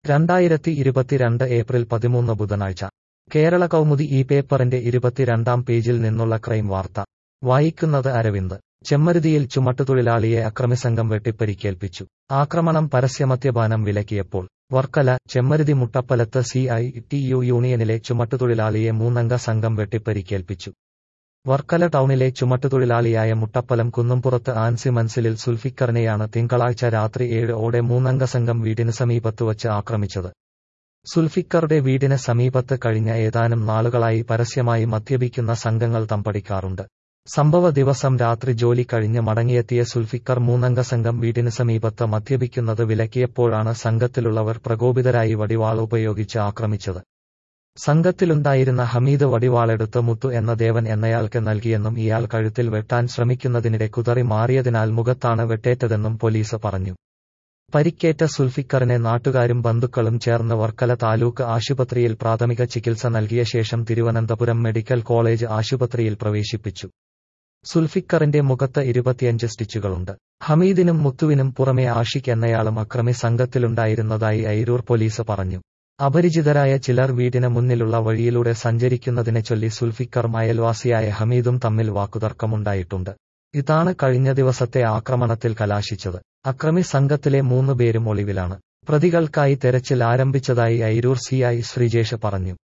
രണ്ടായിരത്തി ഇരുപത്തിരണ്ട് ഏപ്രിൽ പതിമൂന്ന് ബുധനാഴ്ച കേരള കൗമുദി ഈ പേപ്പറിന്റെ ഇരുപത്തിരണ്ടാം പേജിൽ നിന്നുള്ള ക്രൈം വാർത്ത വായിക്കുന്നത് അരവിന്ദ് ചെമ്മരുതിയിൽ ചുമട്ടുതൊഴിലാളിയെ അക്രമിസംഘം വെട്ടിപ്പരിക്കേൽപ്പിച്ചു ആക്രമണം പരസ്യമദ്യപാനം വിലക്കിയപ്പോൾ വർക്കല ചെമ്മരുതി മുട്ടപ്പലത്ത് സി ഐ ടി യു യൂണിയനിലെ ചുമട്ടുതൊഴിലാളിയെ മൂന്നംഗ സംഘം വെട്ടിപ്പരിക്കേൽപ്പിച്ചു വർക്കല ടൗണിലെ ചുമട്ടുതൊഴിലാളിയായ മുട്ടപ്പലം കുന്നുംപുറത്ത് ആൻസി മൻസിലിൽ സുൽഫിക്കറിനെയാണ് തിങ്കളാഴ്ച രാത്രി ഏഴ് ഓടെ മൂന്നംഗ സംഘം വീടിന് സമീപത്ത് വച്ച് ആക്രമിച്ചത് സുൽഫിക്കറുടെ വീടിന് സമീപത്ത് കഴിഞ്ഞ ഏതാനും നാളുകളായി പരസ്യമായി മദ്യപിക്കുന്ന സംഘങ്ങൾ തമ്പടിക്കാറുണ്ട് സംഭവ ദിവസം രാത്രി ജോലി കഴിഞ്ഞ് മടങ്ങിയെത്തിയ സുൽഫിക്കർ മൂന്നംഗ സംഘം വീടിന് സമീപത്ത് മദ്യപിക്കുന്നത് വിലക്കിയപ്പോഴാണ് സംഘത്തിലുള്ളവർ പ്രകോപിതരായി വടിവാൾ ഉപയോഗിച്ച് ആക്രമിച്ചത് സംഘത്തിലുണ്ടായിരുന്ന ഹമീദ് വടിവാളെടുത്ത് മുത്തു എന്ന ദേവൻ എന്നയാൾക്ക് നൽകിയെന്നും ഇയാൾ കഴുത്തിൽ വെട്ടാൻ ശ്രമിക്കുന്നതിനിടെ കുതറി മാറിയതിനാൽ മുഖത്താണ് വെട്ടേറ്റതെന്നും പോലീസ് പറഞ്ഞു പരിക്കേറ്റ സുൽഫിക്കറിനെ നാട്ടുകാരും ബന്ധുക്കളും ചേർന്ന് വർക്കല താലൂക്ക് ആശുപത്രിയിൽ പ്രാഥമിക ചികിത്സ നൽകിയ ശേഷം തിരുവനന്തപുരം മെഡിക്കൽ കോളേജ് ആശുപത്രിയിൽ പ്രവേശിപ്പിച്ചു സുൽഫിക്കറിന്റെ മുഖത്ത് ഇരുപത്തിയഞ്ച് സ്റ്റിച്ചുകളുണ്ട് ഹമീദിനും മുത്തുവിനും പുറമെ ആഷിഖ് എന്നയാളും അക്രമി സംഘത്തിലുണ്ടായിരുന്നതായി ഐരൂർ പോലീസ് പറഞ്ഞു അപരിചിതരായ ചിലർ വീടിന് മുന്നിലുള്ള വഴിയിലൂടെ സഞ്ചരിക്കുന്നതിനെ ചൊല്ലി സുൽഫിക്കറും അയൽവാസിയായ ഹമീദും തമ്മിൽ വാക്കുതർക്കമുണ്ടായിട്ടുണ്ട് ഇതാണ് കഴിഞ്ഞ ദിവസത്തെ ആക്രമണത്തിൽ കലാശിച്ചത് അക്രമി സംഘത്തിലെ മൂന്ന് പേരും ഒളിവിലാണ് പ്രതികൾക്കായി തെരച്ചിൽ ആരംഭിച്ചതായി ഐരൂർ സിഐ ശ്രീജേഷ് പറഞ്ഞു